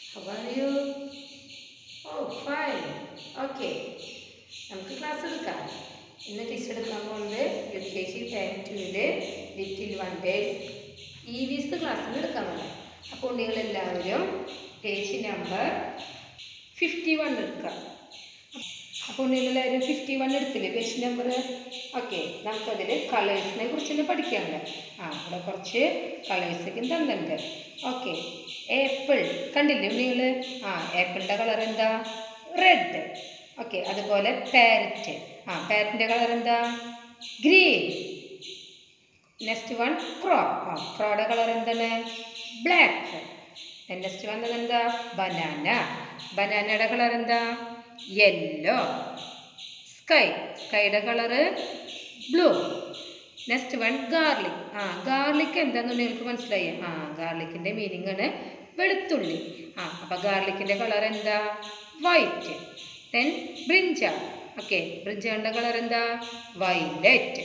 How are you? Oh, fine. Okay. നമുക്ക് class എടുക്കാം ഇന്ന് ടീച്ചർ എടുക്കാൻ പോകുന്നത് യു കെ ജി ടൈം ടുവില് ലിറ്റിൽ വണ്ടേഴ്സ് ഇ വിസ് ക്ലാസ്സിൽ എടുക്കാൻ പോകാം അപ്പോൾ നിങ്ങളെല്ലാവരും പേജ് നമ്പർ ഫിഫ്റ്റി വൺ എടുക്കുക അപ്പോൾ നിങ്ങളെല്ലാവരും ഫിഫ്റ്റി വൺ എടുത്തില്ലേ പേജ് നമ്പർ ഓക്കെ നമുക്കതിൽ കളേഴ്സിനെ കുറിച്ച് തന്നെ പഠിക്കാനുണ്ട് ആ ഇവിടെ കുറച്ച് കളേഴ്സൊക്കെ തന്നിട്ടുണ്ട് ഓക്കെ ഏപ്പിൾ കണ്ടില്ലേ നിങ്ങൾ ആ ഏപ്പിളിൻ്റെ കളർ എന്താ റെഡ് ഓക്കെ അതുപോലെ പാരറ്റ് ആ പാരറ്റിൻ്റെ കളർ എന്താ ഗ്രീൻ നെക്സ്റ്റ് വൺ ക്രോ ആ ക്രോയുടെ കളർ എന്താണ് ബ്ലാക്ക് നെക്സ്റ്റ് വന്നത് എന്താ ബനാന ബനാനയുടെ കളർ എന്താ യെല്ലോ സ്കൈ സ്കൈയുടെ colour blue next one garlic ആ ഗാർലിക് എന്താണെന്ന് നിങ്ങൾക്ക് മനസ്സിലായി ആ ഗാർലിക്കിൻ്റെ മീനിങ് ആണ് വെളുത്തുള്ളി ആ അപ്പോൾ ഗാർലിക്കിൻ്റെ കളർ എന്താ വൈറ്റ് ദെൻ ബ്രിഞ്ചാൾ ഓക്കെ ബ്രിഞ്ചാളിൻ്റെ കളർ എന്താ വൈലറ്റ്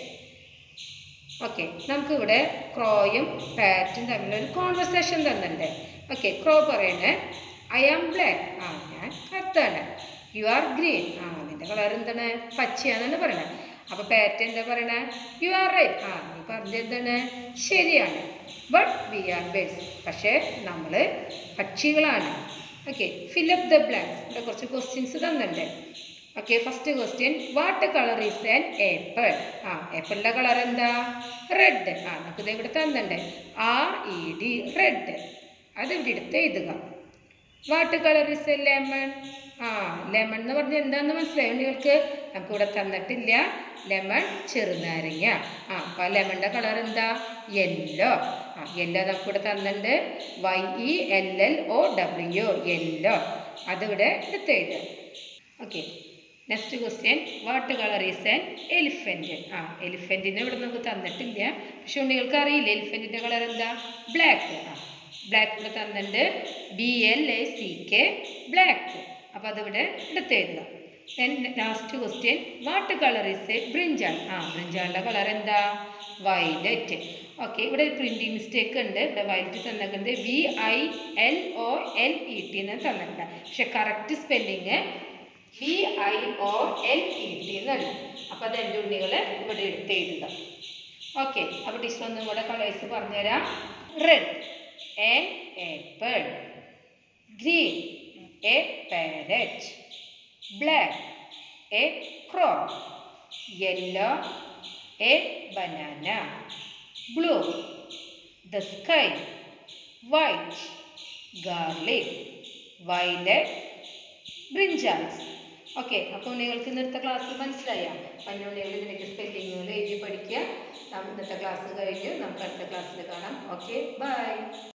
ഓക്കെ നമുക്കിവിടെ ക്രോയും പാറ്റും തമ്മിലൊരു കോൺവെർസേഷൻ തന്നിട്ടുണ്ട് ഓക്കെ ക്രോ പറയണേ ഐ ആം ബ്ലാക്ക് ആ ഞാൻ കറുത്താണ് യു ആർ ഗ്രീൻ ആ നിന്റെ കളർ എന്താണ് പച്ചയാണെന്നാണ് പറയണത് അപ്പോൾ പാറ്റ് എന്താ പറയണേ യു ആർ റൈറ്റ് ആ നീ പറഞ്ഞത് എന്താണ് ശരിയാണ് ബട്ട് വി ആർ ബേഡ്സ് പക്ഷേ നമ്മൾ പക്ഷികളാണ് ഓക്കെ ഫില്ലപ്പ് ദ ബ്ലാങ്ക്സ് ഇവിടെ കുറച്ച് ക്വസ്റ്റ്യൻസ് തന്നിട്ടുണ്ട് okay first question what colour is an apple ആ ഏപ്പിളിൻ്റെ കളർ എന്താ റെഡ് ആ നമുക്കിത് ഇവിടെ തന്നിട്ടുണ്ട് ആർ ഇ ഡി റെഡ് അത് ഇവിടെ എടുത്ത് എഴുതുക what colour is a lemon ആ ലെമൺ എന്ന് പറഞ്ഞാൽ എന്താണെന്ന് മനസ്സിലായോ നിങ്ങൾക്ക് നമുക്ക് ഇവിടെ തന്നിട്ടില്ല ലെമൺ ചെറുനാരങ്ങ ആ അപ്പോൾ ലെമണിൻ്റെ കളർ എന്താ യെല്ലോ ആ യെല്ലോ നമുക്കിവിടെ തന്നിട്ടുണ്ട് Y E L L O W yellow അതിവിടെ എടുത്ത് എഴുതുക okay next question what colour is an elephant ആ എലിഫൻറ്റിനെ ഇവിടെ നമുക്ക് തന്നിട്ടില്ല പക്ഷെ നിങ്ങൾക്ക് അറിയില്ല എലിഫൻറ്റിൻ്റെ കളർ എന്താ ബ്ലാക്ക് ആ ബ്ലാക്ക് ഇവിടെ തന്നിട്ടുണ്ട് B L A C K black അപ്പോൾ അതിവിടെ എടുത്ത് എഴുതുക then last question what colour is a brinjal ആ ബ്രിഞ്ചാളിൻ്റെ കളർ എന്താ വയലറ്റ് ഓക്കെ ഇവിടെ പ്രിൻറ്റിങ് മിസ്റ്റേക്ക് ഉണ്ട് ഇവിടെ വയലറ്റ് തന്നിട്ടുണ്ട് V I L O L E T എന്ന് തന്നിട്ടുണ്ട് പക്ഷെ correct spelling V I O L E T എന്നുണ്ട് അപ്പോൾ അത് എൻ്റെ ഉണ്ണികൾ ഇവിടെ എടുത്ത് എഴുതുക ഓക്കെ അപ്പോൾ ടീച്ചർ ഒന്നും കൂടെ കളേഴ്സ് പറഞ്ഞുതരാം red a apple green a parrot black a crow yellow a banana blue the sky white garlic violet brinjals okay അപ്പോൾ നിങ്ങൾക്ക് ഇന്നത്തെ ക്ലാസ് മനസ്സിലായ പന്നുണ്ണികൾ ഇതിനൊക്കെ സ്പെല്ലിങ്ങുകൾ എഴുതി പഠിക്കുക ഇന്നത്തെ ക്ലാസ് കഴിഞ്ഞ് നമുക്ക് അടുത്ത ക്ലാസ്സിൽ കാണാം ഓക്കെ ബൈ